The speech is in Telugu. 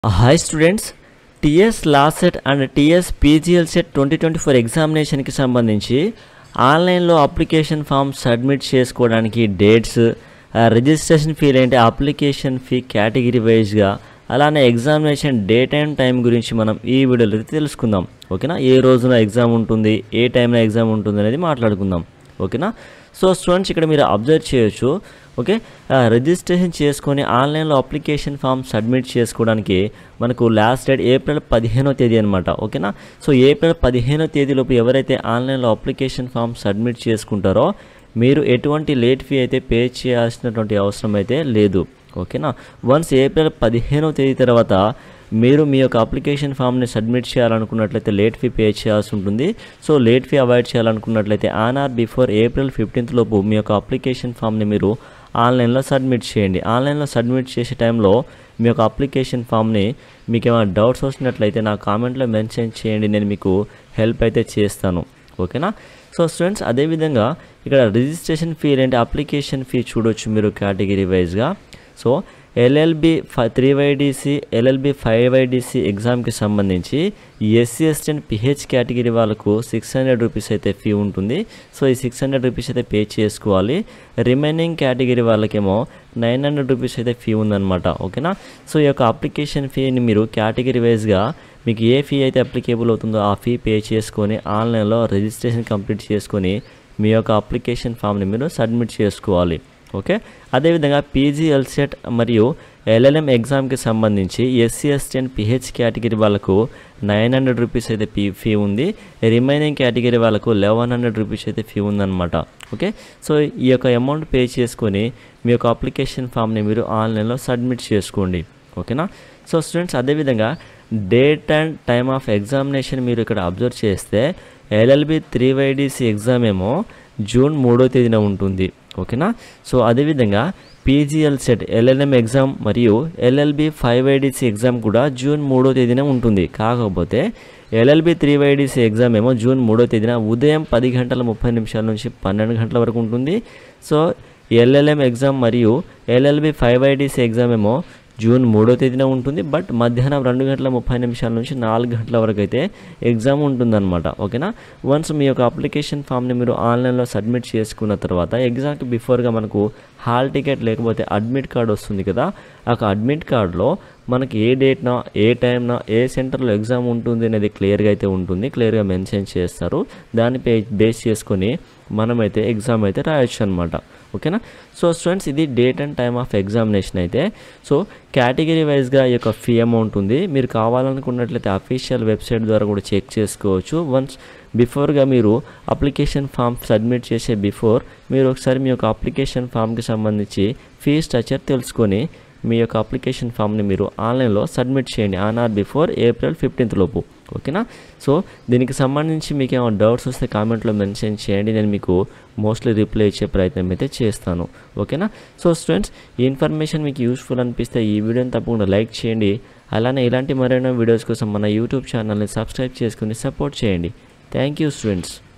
hi students TS LAWCET and TS PGLCET twenty twenty four ఎగ్జామినేషన్కి సంబంధించి ఆన్లైన్లో అప్లికేషన్ ఫామ్ సబ్మిట్ చేసుకోవడానికి డేట్స్ రిజిస్ట్రేషన్ ఫీ ఏంటి అప్లికేషన్ ఫీ కేటగిరీ వైజ్గా అలానే ఎగ్జామినేషన్ డేట్ అండ్ టైం గురించి మనం ఈ వీడియోలో అయితే తెలుసుకుందాం ఓకేనా ఏ రోజున ఎగ్జామ్ ఉంటుంది ఏ టైంలో ఎగ్జామ్ ఉంటుంది అనేది మాట్లాడుకుందాం ఓకేనా సో స్టూడెంట్స్ ఇక్కడ మీరు అబ్జర్వ్ చేయొచ్చు ఓకే ఆ, రిజిస్ట్రేషన్ చేసుకొని ఆన్లైన్లో అప్లికేషన్ ఫామ్ సబ్మిట్ చేసుకోవడానికి మనకు లాస్ట్ డేట్ ఏప్రిల్ పదిహేనో తేదీ అనమాట ఓకేనా సో ఏప్రిల్ పదిహేనో తేదీలోపు ఎవరైతే ఆన్లైన్లో అప్లికేషన్ ఫామ్ సబ్మిట్ చేసుకుంటారో మీరు ఎటువంటి లేట్ ఫీ అయితే పే చేయాల్సినటువంటి అవసరం అయితే లేదు ఓకేనా వన్స్ ఏప్రిల్ పదిహేనో తేదీ తర్వాత మీరు మీ యొక్క అప్లికేషన్ ఫామ్ని సబ్మిట్ చేయాలనుకున్నట్లయితే లేట్ ఫీ పే చేయాల్సి ఉంటుంది సో లేట్ ఫీ అవాయిడ్ చేయాలనుకున్నట్లయితే on or before April fifteenth లోపు మీ యొక్క అప్లికేషన్ ఫామ్ని మీరు ఆన్లైన్లో సబ్మిట్ చేయండి ఆన్లైన్లో సబ్మిట్ చేసే టైంలో మీ యొక్క అప్లికేషన్ ఫామ్ని మీకు ఏమైనా డౌట్స్ వచ్చినట్లయితే నా కామెంట్లో మెన్షన్ చేయండి నేను మీకు హెల్ప్ అయితే చేస్తాను ఓకేనా సో స్టూడెంట్స్ అదేవిధంగా ఇక్కడ రిజిస్ట్రేషన్ ఫీ ఏంటి అప్లికేషన్ ఫీ చూడొచ్చు మీరు కేటగిరీ వైజ్గా సో ఎల్ఎల్బి ఫ three YDC LLB five YDC ఎగ్జామ్కి సంబంధించి SC ST and PH category వాళ్ళకు సిక్స్ హండ్రెడ్ రూపీస్ అయితే ఫీ ఉంటుంది సో ఈ సిక్స్ హండ్రెడ్ రూపీస్ అయితే పే చేసుకోవాలి రిమైనింగ్ కేటగిరీ వాళ్ళకేమో నైన్ హండ్రెడ్ రూపీస్ అయితే ఫీ ఉందన్నమాట ఓకేనా సో ఈ యొక్క అప్లికేషన్ ఫీని మీరు కేటగిరీ వైజ్గా మీకు ఏ ఫీ అయితే అప్లికేబుల్ అవుతుందో ఆ ఫీ పే చేసుకొని ఆన్లైన్లో రిజిస్ట్రేషన్ కంప్లీట్ చేసుకొని మీ యొక్క అప్లికేషన్ ఫామ్ని మీరు సబ్మిట్ చేసుకోవాలి ఓకే అదేవిధంగా పీజీ ఎల్సెట్ మరియు ఎల్ఎల్ఎం ఎగ్జామ్కి సంబంధించి SC ST and PH category వాళ్ళకు నైన్ హండ్రెడ్ రూపీస్ అయితే ఫీ ఫీ ఉంది రిమైనింగ్ కేటగిరీ వాళ్ళకు లెవెన్ హండ్రెడ్ రూపీస్ అయితే ఫీ ఉందన్నమాట ఓకే సో ఈ యొక్క అమౌంట్ పే చేసుకొని మీ యొక్క అప్లికేషన్ ఫామ్ని మీరు ఆన్లైన్లో సబ్మిట్ చేసుకోండి ఓకేనా సో స్టూడెంట్స్ అదేవిధంగా date and time of examination మీరు ఇక్కడ అబ్జర్వ్ చేస్తే ఎల్ఎల్బి త్రీ వైడిసి ఎగ్జామ్ ఏమో జూన్ మూడో తేదీన ఉంటుంది ఓకేనా సో అదేవిధంగా పీజీఎల్ సెట్ ఎల్ఎల్ఎం ఎగ్జామ్ మరియు ఎల్ఎల్బి ఫైవ్ ఐడిసి ఎగ్జామ్ కూడా జూన్ మూడో తేదీన ఉంటుంది కాకపోతే ఎల్ఎల్బి త్రీ వైడిసి ఎగ్జామ్ ఏమో జూన్ మూడో తేదీన ఉదయం పది గంటల ముప్పై నిమిషాల నుంచి పన్నెండు గంటల వరకు ఉంటుంది సో ఎల్ఎల్ఎం ఎగ్జామ్ మరియు ఎల్ఎల్బి ఫైవ్ ఐడిసి ఎగ్జామ్ ఏమో జూన్ మూడో తేదీన ఉంటుంది బట్ మధ్యాహ్నం రెండు గంటల ముప్పై నిమిషాల నుంచి నాలుగు గంటల వరకు అయితే ఎగ్జామ్ ఉంటుందన్నమాట ఓకేనా వన్స్ మీ యొక్క అప్లికేషన్ ఫామ్ని మీరు ఆన్లైన్లో సబ్మిట్ చేసుకున్న తర్వాత ఎగ్జామ్కి బిఫోర్గా మనకు హాల్ టికెట్ లేకపోతే అడ్మిట్ కార్డ్ వస్తుంది కదా ఆ అడ్మిట్ కార్డులో మనకి ఏ డేట్న ఏ టైంన ఏ సెంటర్లో ఎగ్జామ్ ఉంటుంది అనేది క్లియర్గా అయితే ఉంటుంది క్లియర్గా మెన్షన్ చేస్తారు దానిపై బేస్ చేసుకొని మనమైతే ఎగ్జామ్ అయితే రాయొచ్చు అనమాట ఓకేనా సో స్టూడెంట్స్ ఇది date and time of examination అయితే సో కేటగిరీ వైజ్గా ఈ యొక్క ఫీ అమౌంట్ ఉంది మీరు కావాలనుకున్నట్లయితే అఫీషియల్ వెబ్సైట్ ద్వారా కూడా చెక్ చేసుకోవచ్చు వన్స్ బిఫోర్గా మీరు అప్లికేషన్ ఫామ్ సబ్మిట్ చేసే బిఫోర్ మీరు ఒకసారి మీ యొక్క అప్లికేషన్ ఫామ్కి సంబంధించి ఫీ స్ట్రక్చర్ తెలుసుకొని మీ యొక్క అప్లికేషన్ ఫామ్ని మీరు ఆన్లైన్లో సబ్మిట్ చేయండి on or before April fifteenth లోపు ఓకేనా సో దీనికి సంబంధించి మీకు ఏమైనా డౌట్స్ వస్తే కామెంట్లో మెన్షన్ చేయండి నేను మీకు మోస్ట్లీ రిప్లై ఇచ్చే ప్రయత్నం అయితే చేస్తాను ఓకేనా సో స్టూడెంట్స్ ఈ ఇన్ఫర్మేషన్ మీకు యూస్ఫుల్ అనిపిస్తే ఈ వీడియోని తప్పకుండా లైక్ చేయండి అలానే ఇలాంటి మరెన్నో వీడియోస్ కోసం మన యూట్యూబ్ ఛానల్ని సబ్స్క్రైబ్ చేసుకుని సపోర్ట్ చేయండి థ్యాంక్ యూ స్టూడెంట్స్